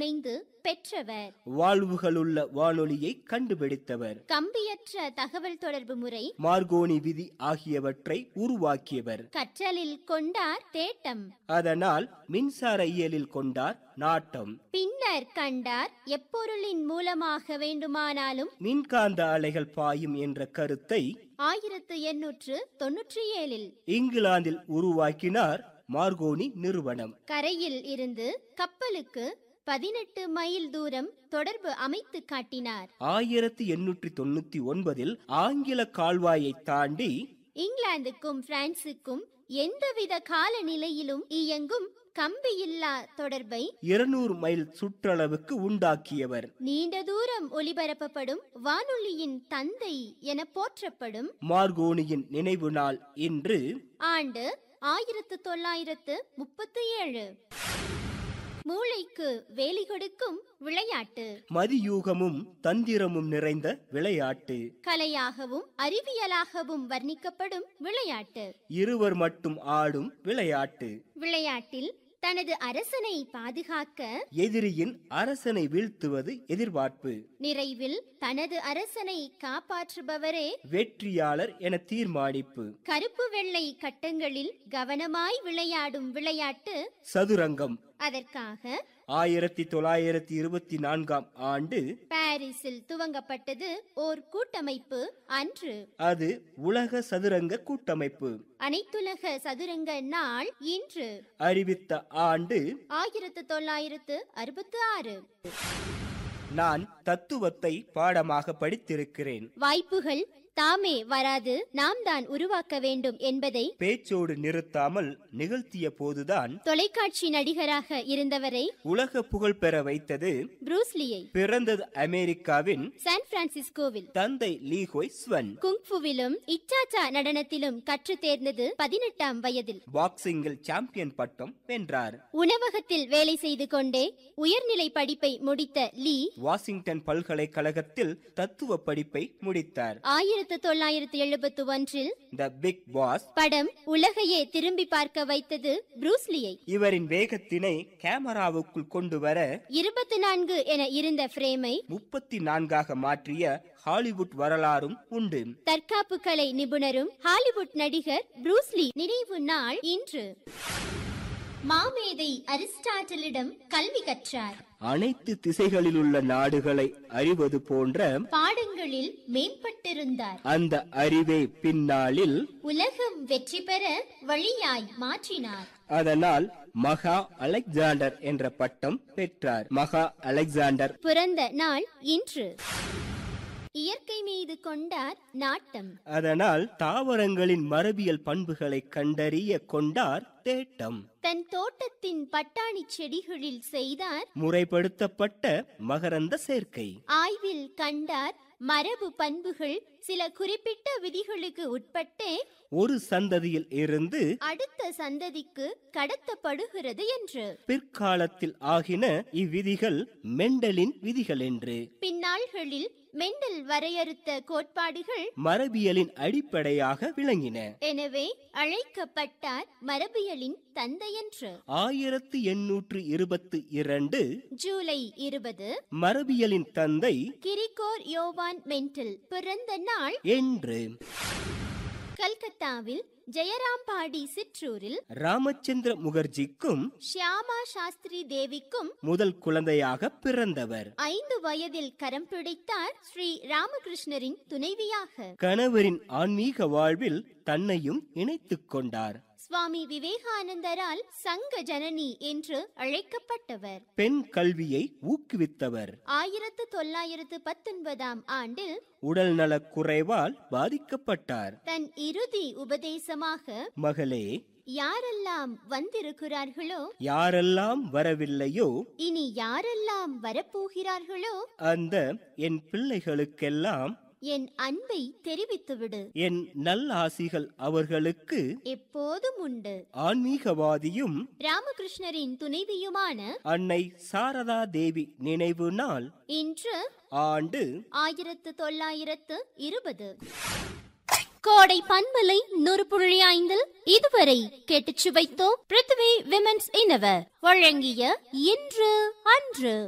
இணைந்து பெற்றவர் வாழ்வுகளுள்ள வானொலியை கண்டுபிடித்தவர் கம்பியற்ற தகவல் தொடர்பு முறை மார்கோனி விதி ஆகியவற்றை உருவாக்கியவர் கற்றலில் கொண்டார் தேட்டம் அதனால் மின்சார இயலில் கொண்டார் நாட்டம் பின்னர் கண்டார் எப்பொருளின் மூலமாக வேண்டுமானாலும் மின்காந்த அலைகள் பாயும் என்ற கருத்தை ஆயிரத்து எண்ணூற்று தொன்னூற்றி ஏழில் இங்கிலாந்தில் உருவாக்கினார் மார்கோனி நிறுவனம் கரையில் இருந்து கப்பலுக்கு பதினெட்டு மைல் தூரம் தொடர்பு அமைத்து காட்டினார் ஆயிரத்தி எண்ணூற்றி தொண்ணூத்தி ஒன்பதில் ஆங்கில கால்வாயை தாண்டி இங்கிலாந்துக்கும் பிரான்சுக்கும் எந்தவித காலநிலையிலும் இயங்கும் கம்பியில்லா தொடர்பை இருநூறு மைல் சுற்றளவுக்கு உண்டாக்கியவர் நீண்ட தூரம் ஒலிபரப்பப்படும் வானொலியின் தந்தை என போற்றப்படும் மார்கோனியின் நினைவு நாள் இன்று ஆண்டு ஆயிரத்து தொள்ளாயிரத்து முப்பத்தி ஏழு மூளைக்கு வேலி கொடுக்கும் விளையாட்டு மதியூகமும் தந்திரமும் நிறைந்த விளையாட்டு கலையாகவும் அறிவியலாகவும் வர்ணிக்கப்படும் விளையாட்டு இருவர் மட்டும் ஆடும் விளையாட்டு விளையாட்டில் தனது அரசனை பாதுகாக்க எதிரியின் அரசனை வீழ்த்துவது எதிர்பார்ப்பு நிறைவில் தனது அரசனை காப்பாற்றுபவரே வெற்றியாளர் என தீர்மானிப்பு கருப்பு வெள்ளை கட்டங்களில் கவனமாய் விளையாடும் விளையாட்டு சதுரங்கம் அதற்காக ஆயிரத்தி தொள்ளாயிரத்தி இருபத்தி நான்காம் ஆண்டு பாரிஸில் துவங்கப்பட்டது ஓர் கூட்டமைப்பு அன்று அது உலக சதுரங்க கூட்டமைப்பு அனைத்துலக சதுரங்க நாள் இன்று அறிவித்த ஆண்டு ஆயிரத்து தொள்ளாயிரத்து அறுபத்தி ஆறு நான் தத்துவத்தை பாடமாக படித்திருக்கிறேன் வாய்ப்புகள் தாமே வராது நாம் தான் உருவாக்க வேண்டும் என்பதை பேச்சோடு நிறுத்தாமல் நிகழ்த்திய போதுதான் தொலைக்காட்சி நடிகராக இருந்தவரை உலக புகழ் பெற வைத்தது புரூஸ்லியை பிறந்தது அமெரிக்காவின் சான் பிரான்சிஸ்கோவில் தந்தை லீஹோய் ஸ்வன் குங்ஃபுவிலும் இச்சாச்சா நடனத்திலும் கற்று தேர்ந்தது பதினெட்டாம் வயதில் பாக்ஸிங்கில் சாம்பியன் பட்டம் வென்றார் உணவகத்தில் வேலை செய்து கொண்டே உயர்நிலை படிப்பை முடித்த லீ வாஷிங்டன் பல்கலைக்கழகத்தில் தத்துவ படிப்பை முடித்தார் ஆயிரத்து தொள்ளாயிரத்து எழுபத்து ஒன்றில் த பிக் பாஸ் படம் உலகையே திரும்பி பார்க்க வைத்தது புரூஸ்லியை இவரின் வேகத்தினை கேமராவுக்குள் கொண்டு வர இருபத்தி நான்கு என இருந்த பிரேமை முப்பத்தி நான்காக மாற்றிய ஹாலிவுட் வரலாறும் உண்டு தற்காப்பு கலை நிபுணரும் ஹாலிவுட் நடிகர் புரூஸ்லி நினைவு நாள் இன்று மாமேதை அரிஸ்டாட்டிலிடம் கல்வி கற்றார் அனைத்து திசைகளிலுள்ள நாடுகளை அறிவது போன்ற பாடங்களில் மேம்பட்டிருந்தார் அந்த அறிவே பின்னாளில் உலகம் வெற்றி பெற வழியாய் மாற்றினார் அதனால் மகா அலெக்சாண்டர் என்ற பட்டம் பெற்றார் மகா அலெக்சாண்டர் பிறந்த நாள் இன்று இயற்கை மீது கொண்டார் நாட்டம் அதனால் தாவரங்களின் மரபியல் பண்புகளை கண்டறிய கொண்டார் தேட்டம் தன் தோட்டத்தின் பட்டாணி செடிகளில் செய்தார் முறைப்படுத்தப்பட்ட மகரந்த சேர்க்கை ஆய்வில் கண்டார் மரபு பண்புகள் சில குறிப்பிட்ட விதிகளுக்கு உட்பட்டே ஒரு சந்ததியில் இருந்து அடுத்த சந்ததிக்கு கடத்தப்படுகிறது என்று பிற்காலத்தில் ஆகின இவ்விதிகள் மெண்டலின் விதிகள் என்று பின்னாள்களில் மெண்டல் வரையறுத்த கோட்பாடுகள் மரபியலின் அடிப்படையாக விளங்கின எனவே அழைக்கப்பட்டார் மரபியலின் தந்தையென்று ஆயிரத்து எண்ணூற்று இருபத்தி இரண்டு ஜூலை இருபது மரபியலின் தந்தை கிரிகோர் யோவான் மெண்டல் பிறந்த நாள் என்று கல்கத்தாவில் ஜெயராம்பாடி சிற்றூரில் ராமச்சந்திர முகர்ஜிக்கும் ஷியாமா சாஸ்திரி தேவிக்கும் முதல் குழந்தையாக பிறந்தவர் ஐந்து வயதில் கரம் பிடித்தார் ஸ்ரீ ராமகிருஷ்ணரின் துணைவியாக கணவரின் ஆன்மீக வாழ்வில் தன்னையும் இணைத்துக் கொண்டார் சுவாமி விவேகானந்தரால் சங்க ஜனனி என்று அழைக்கப்பட்டவர் பெண் கல்வியை ஊக்குவித்தவர் ஆயிரத்து தொள்ளாயிரத்து பத்தொன்பதாம் ஆண்டில் உடல் நலக் குறைவால் பாதிக்கப்பட்டார் தன் இறுதி உபதேசமாக மகளே யாரெல்லாம் வந்திருக்கிறார்களோ யாரெல்லாம் வரவில்லையோ இனி யாரெல்லாம் வரப்போகிறார்களோ அந்த என் பிள்ளைகளுக்கெல்லாம் என் அன்பை தெரிவித்துவிடு என் நல்லாசிகள் அவர்களுக்கு எப்போதும் உண்டு ஆன்மீகவாதியும் ராமகிருஷ்ணரின் துணைவியுமான அன்னை சாரதா தேவி நினைவு நாள் இன்று ஆண்டு ஆயிரத்து தொள்ளாயிரத்து இருபது கோடை பன்மலை நூறு புள்ளி ஐந்தில் இதுவரை கேட்டுச் சுவைத்தோம் பிருத்வி விமென்ஸ் இனவர் வழங்கிய இன்று அன்று